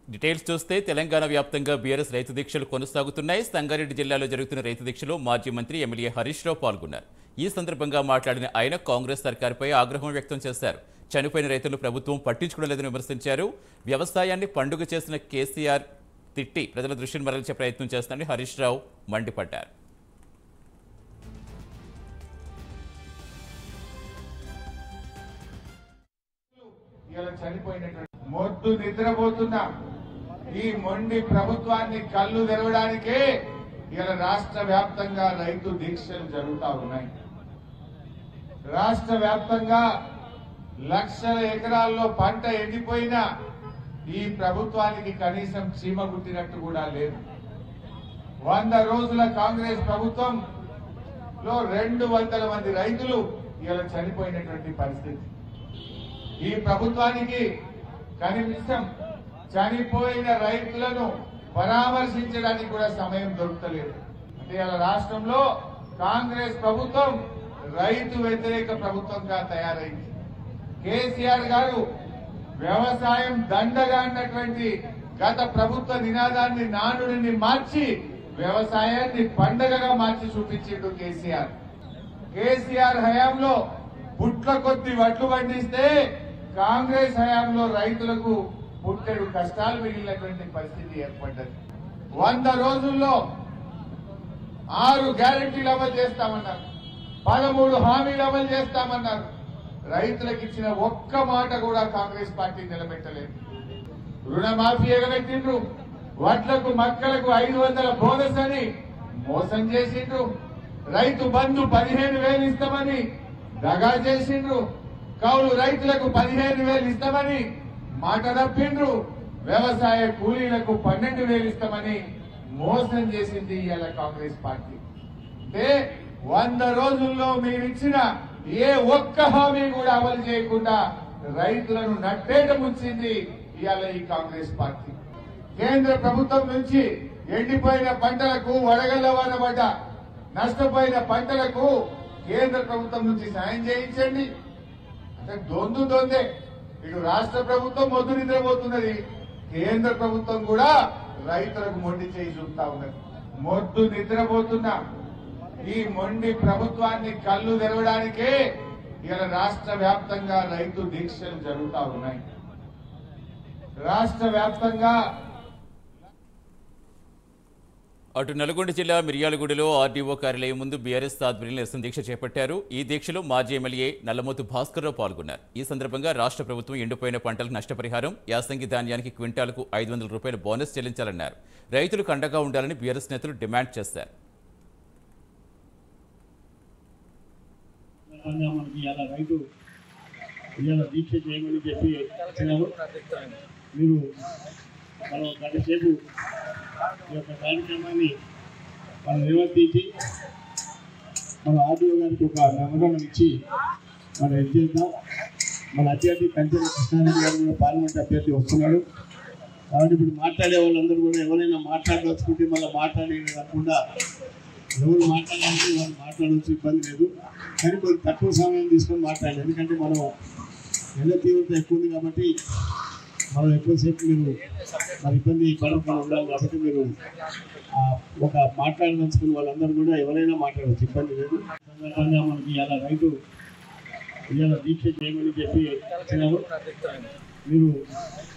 details చూస్తే తెలంగాణ వ్యాప్తంగా BRS రైతు దీక్షలు కొనసాగుతున్నాయి సంగారెడ్డి జిల్లాలో జరుగుతున్న రైతు దీక్షలో మాజీ మంత్రి ఎమ్మెల్యే హరీష్ రావు పాల్గొన్నారు ఈ సందర్భంగా మాట్లాడిన ఆయన కాంగ్రెస్ సర్కారుపై ఆగ్రహం వ్యక్తం చేశారు చనిపోయిన రైతులు ప్రభుత్వం పట్టించుకోవడం లేదని విమర్శించారు వ్యవసాయాన్ని పండుగ చేసిన కేసీఆర్ తిట్టి ప్రజల దృష్టిని మరల్చే ప్రయత్నం చేస్తానని హరీష్ రావు మండిపడ్డారు ఇలా చనిపోయినటువంటి మొద్దు నిద్రపోతున్న ఈ మొండి ప్రభుత్వాన్ని కళ్ళు తెరవడానికే ఇలా రాష్ట్ర వ్యాప్తంగా రైతు దీక్షలు జరుగుతా ఉన్నాయి రాష్ట్ర వ్యాప్తంగా లక్షల ఎకరాల్లో పంట ఎండిపోయినా ఈ ప్రభుత్వానికి కనీసం చీమ గుట్టినట్టు కూడా లేదు వంద రోజుల కాంగ్రెస్ ప్రభుత్వం లో రెండు వందల మంది రైతులు ఇలా చనిపోయినటువంటి పరిస్థితి ఈ ప్రభుత్వానికి కనీసం చనిపోయిన రైతులను పరామర్శించడానికి కూడా సమయం దొరుకుతలేదు అంటే ఇలా రాష్ట్రంలో కాంగ్రెస్ ప్రభుత్వం రైతు వ్యతిరేక ప్రభుత్వంగా తయారైంది కేసీఆర్ గారు వ్యవసాయం దండగా అన్నటువంటి గత ప్రభుత్వ నినాదాన్ని నానుడిని మార్చి వ్యవసాయాన్ని పండగగా మార్చి చూపించిండు కేసీఆర్ కేసీఆర్ హయాంలో పుట్ల కొద్ది వడ్లు పండిస్తే కాంగ్రెస్ హయాంలో రైతులకు పుట్టెడు కష్టాలు మిగిలినటువంటి పరిస్థితి ఏర్పడ్డది వంద రోజుల్లో ఆరు గ్యారంటీలు అమలు చేస్తామన్నారు పదమూడు హామీలు అమలు చేస్తామన్నారు రైతులకు ఇచ్చిన ఒక్క మాట కూడా కాంగ్రెస్ పార్టీ నిలబెట్టలేదు రుణమాఫీ ఎగబెట్టిండ్రు వడ్లకు మక్కలకు ఐదు వందల బోనస్ అని మోసం చేసిండ్రు రైతు బంధు పదిహేను వేలు ఇస్తామని దగా చేసిండ్రు కౌలు రైతులకు పదిహేను వేలు ఇస్తామని మాట తప్పిండ్రు వ్యవసాయ కూలీలకు పన్నెండు వేలు ఇస్తామని మోసం చేసింది ఇవాళ కాంగ్రెస్ పార్టీ అంటే వంద రోజుల్లో మీరు ఇచ్చిన ఏ ఒక్క హామీ కూడా అమలు చేయకుండా రైతులను నట్టేట ముంచింది ఇవాళ ఈ కాంగ్రెస్ పార్టీ కేంద్ర ప్రభుత్వం నుంచి ఎండిపోయిన పంటలకు వడగళ్ల వాన పడ్డ నష్టపోయిన పంటలకు కేంద్ర ప్రభుత్వం నుంచి సాయం చేయించండి అంటే దొందు దొందే ఇటు రాష్ట్ర ప్రభుత్వం మొద్దు నిద్రపోతున్నది కేంద్ర ప్రభుత్వం కూడా రైతులకు మొండి చేయి చూపుతా ఉన్నది మొద్దు నిద్రపోతున్న ఈ మొండి ప్రభుత్వాన్ని కళ్ళు తెరవడానికే ఇలా రాష్ట్ర వ్యాప్తంగా రైతు దీక్షలు జరుగుతా ఉన్నాయి రాష్ట్ర వ్యాప్తంగా అటు నల్గొండ జిల్లా మిర్యాలగూడలో ఆర్డీఓ కార్యాలయం ముందు బీఆర్ఎస్ ఆధ్వర్యంలో నిరసన దీక్ష చేపట్టారు ఈ దీక్షలో మాజీ ఎమ్మెల్యే నల్లమోతు భాస్కర్రావు పాల్గొన్నారు ఈ సందర్భంగా రాష్ట్ర ప్రభుత్వం ఎండిపోయిన పంటలకు నష్టపరిహారం యాసంగి ధాన్యానికి క్వింటాలకు ఐదు వందల రూపాయల బోనస్ చెల్లించాలన్నారు రైతులకు అండగా ఉండాలని బీఆర్ఎస్ నేతలు డిమాండ్ చేశారు రకంగా మనకి ఇలా రైతు ఇవాళ దీక్ష చేయమని చెప్పి వచ్చినారు మీరు మనం గంట సేపు ఈ యొక్క కార్యక్రమాన్ని మనం నిర్వర్తించి మన ఆర్డీఓ గారికి ఒక మెమోరం ఇచ్చి మనం ఇది చేద్దాం మన అభ్యర్థి కంచెల కృష్ణారెడ్డి గారు కూడా పార్లమెంట్ అభ్యర్థి వస్తున్నాడు కాబట్టి ఇప్పుడు మాట్లాడే వాళ్ళందరూ కూడా ఎవరైనా మాట్లాడదలుచుకుంటే మళ్ళీ మాట్లాడే కాకుండా ఎవరు మాట్లాడాలంటే వాళ్ళు మాట్లాడాల్సిన ఇబ్బంది లేదు కానీ కొంచెం తక్కువ సమయం తీసుకొని మాట్లాడాలి ఎందుకంటే మనం ఎండ తీవ్రత ఎక్కువ ఉంది కాబట్టి మనం ఎక్కువసేపు మీరు మరి ఇబ్బంది పడకుండా ఉండాలి కాబట్టి మీరు ఆ, ఒక మాట్లాడదలుచుకున్న వాళ్ళందరూ కూడా ఎవరైనా మాట్లాడవచ్చు ఇబ్బంది లేదు సందర్భంగా మనకి ఇలా రైతు ఇవాళ దీక్ష చేయమని చెప్పి వచ్చినారు మీరు